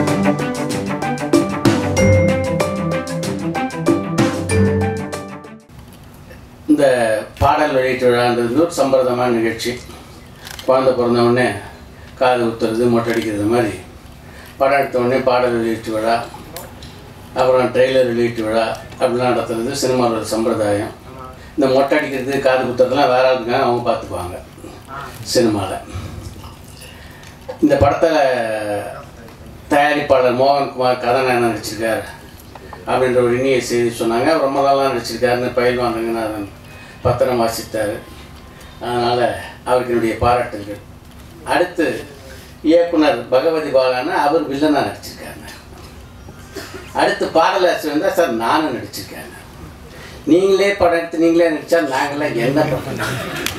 இந்த பாடல் வெளியீட்டு விழான்றது வந்து ஒரு சம்பிரதமான நிகழ்ச்சி குழந்தை பிறந்த உடனே காது குத்துறது மொட்டை அடிக்கிறது மாதிரி படம் எடுத்த உடனே பாடல் வெளியீட்டு விழா அப்புறம் ட்ரெய்லர் வெளியீட்டு விழா அப்படிலாம் நடத்துறது சினிமாவோட சம்பிரதாயம் இந்த மொட்டை அடிக்கிறது காது குத்துறதுலாம் வேற ஆளுங்க அவங்க பார்த்துக்குவாங்க சினிமாவில் இந்த படத்தில் தயாரிப்பாளர் மோகன்குமார் கதாநாயகன் நடிச்சிருக்கார் அப்படின்ற ஒரு இனிய செய்தி சொன்னாங்க ரொம்ப நாளாக நடிச்சிருக்காருன்னு பயில்வான் ரங்கநாதன் பத்திரம் வாசித்தார் அதனால் அவருக்கு என்னுடைய பாராட்டுகள் அடுத்து இயக்குனர் பகவதி பாலான அவர் வில்லனாக நடிச்சிருக்காங்க அடுத்து பாடலாசிரியர் வந்தால் சார் நானும் நடிச்சிருக்கேன் நீங்களே படம் எடுத்து நீங்களே நடித்தா நாங்களாம் என்ன பண்ணுறோம்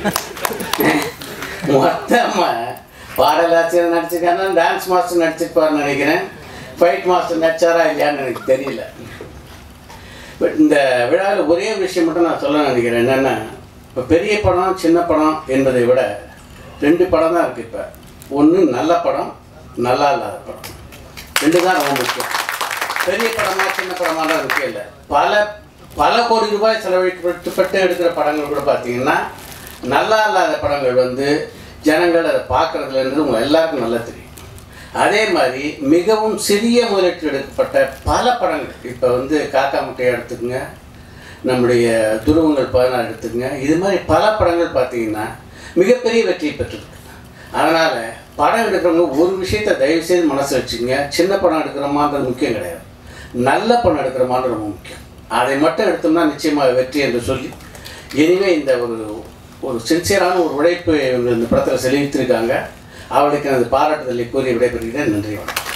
மொத்தமாக பாடலாசிரியர் நடிச்சிருக்காருன்னா டான்ஸ் மாஸ்டர் நடிச்சிருப்பாருன்னு நினைக்கிறேன் ஃபைட் மாஸ்டர் நடிச்சாரா இல்லையான்னு எனக்கு தெரியல பட் இந்த விழாவில் ஒரே விஷயம் மட்டும் நான் சொல்ல நினைக்கிறேன் என்னென்னா இப்போ பெரிய படம் சின்ன படம் என்பதை விட ரெண்டு படம் தான் இருக்குது இப்போ ஒன்று நல்ல படம் நல்லா இல்லாத படம் ரெண்டு தான் ரொம்ப முக்கியம் பெரிய படமா சின்ன படமாலாம் முக்கியம் இல்லை பல பல கோடி ரூபாய் செலவழிக்கப்பட்டு எடுக்கிற படங்கள் கூட பார்த்தீங்கன்னா நல்லா இல்லாத படங்கள் வந்து ஜனங்கள் அதை பார்க்குறதுலன்றது உங்கள் எல்லாருக்கும் நல்லா தெரியும் அதே மாதிரி மிகவும் சிறிய முதலீட்டில் எடுக்கப்பட்ட பல படங்கள் இப்போ வந்து காக்கா முட்டையை எடுத்துக்கங்க நம்முடைய துருவங்கள் பதினாறு எடுத்துக்கங்க இது மாதிரி பல படங்கள் பார்த்தீங்கன்னா மிகப்பெரிய வெற்றியை பெற்றிருக்கு அதனால் படம் எடுக்கிறவங்க ஒரு விஷயத்தை தயவுசெய்து மனசு வச்சுக்கங்க சின்ன படம் எடுக்கிறோமான்றது முக்கியம் கிடையாது நல்ல படம் எடுக்கிறோமான்றது ரொம்ப முக்கியம் அதை மட்டும் எடுத்தோம்னா நிச்சயமாக வெற்றி என்று சொல்லி எனவே இந்த ஒரு ஒரு சின்சியரான ஒரு உழைப்பு இவங்க இந்த படத்தில் செலுத்திருக்காங்க அவளுக்கு எனது பாராட்டுதலை கூறி விடைபெறுகிறேன் நன்றி வணக்கம்